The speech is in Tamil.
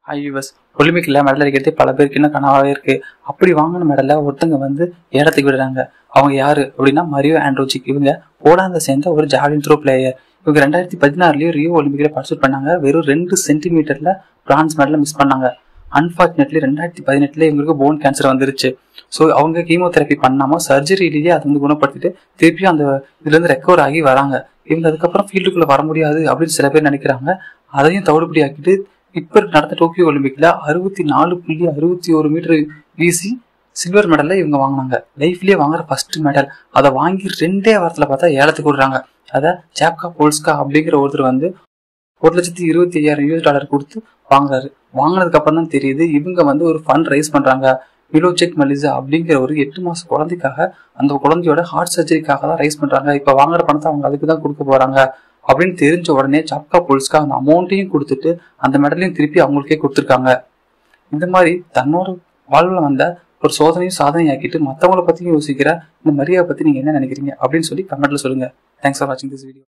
ஐவிஎஸ் ஒலிம்பிக்கில் மெடல் அடிக்கிறது பல பேருக்கு இன்னும் கனவாகவே இருக்கு அப்படி வாங்கின மெடலை ஒருத்தங்க வந்து ஏலத்துக்கு விடுறாங்க அவங்க யாரு அப்படின்னா மரியோ ஆண்ட்ரோஜிக் இவங்க போலாந்த சேர்ந்த ஒரு ஜாலின் த்ரோ பிளேயர் இவங்க ரெண்டாயிரத்தி பதினாறுலயும் ரியோ ஒலிம்பிக்ல பார்ட்டிசிபேட் பண்ணாங்க வெறும் ரெண்டு சென்டிமீட்டர்ல பிரான்ஸ் மெடலை மிஸ் பண்ணாங்க அன்பார்ச்சுனேட்லி ரெண்டாயிரத்தி பதினெட்டுல இவங்களுக்கு போன் கேன்சர் வந்துருச்சு ஸோ அவங்க கீமோதெரப்பி பண்ணாம சர்ஜரியிலேயே அதை வந்து குணப்படுத்திட்டு திருப்பியும் அந்த இதுல இருந்து ரெக்கவர் ஆகி வராங்க இவங்க அதுக்கப்புறம் ஃபீல்டுக்குள்ள வர முடியாது அப்படின்னு சில பேர் நினைக்கிறாங்க அதையும் தவிடுபடி ஆக்கிட்டு இப்ப நடந்த டோக்கியோ ஒலிம்பிக்ல அறுபத்தி நாலு புள்ளி அறுபத்தி ஒரு மீட்டர் வீசி சில்வர் மெடல்ல இவங்க வாங்கினாங்க லைஃப்லயே வாங்குற ஃபர்ஸ்ட் மெடல் அதை வாங்கி ரெண்டே வாரத்துல பார்த்தா ஏலத்துக்கு விடுறாங்க அதை ஜாப்கா போல்ஸ்கா அப்படிங்கிற ஒருத்தர் வந்து ஒரு லட்சத்தி இருபத்தி ஐயாயிரம் யூஎஸ் டாலர் கொடுத்து வாங்குறாரு வாங்கினதுக்கு அப்புறம் தான் தெரியுது இவங்க வந்து ஒரு ஃபண்ட் ரைஸ் பண்றாங்க மிலோஜெக் மலிசா அப்படிங்கிற ஒரு எட்டு மாசம் குழந்தைக்காக அந்த குழந்தையோட ஹார்ட் சர்ஜரிக்காக தான் ரைஸ் பண்றாங்க இப்ப வாங்குற பணத்தை அவங்க அதுக்கு தான் கொடுக்க போறாங்க அப்படின்னு தெரிஞ்ச உடனே சாப்கா போல்ஸ்கா அந்த அமௌண்ட்டையும் கொடுத்துட்டு அந்த மெடலையும் திருப்பி அவங்களுக்கே கொடுத்துருக்காங்க இந்த மாதிரி தன்னோட வாழ்வில் வந்த ஒரு சோதனையும் சாதனையாக்கிட்டு மற்றவங்கள பத்தியும் யோசிக்கிற இந்த மரியாதை பத்தி நீங்க என்ன நினைக்கிறீங்க அப்படின்னு சொல்லி கமெண்ட்ல சொல்லுங்க தேங்க்ஸ் ஃபார் வாட்சிங் திஸ் வீடியோ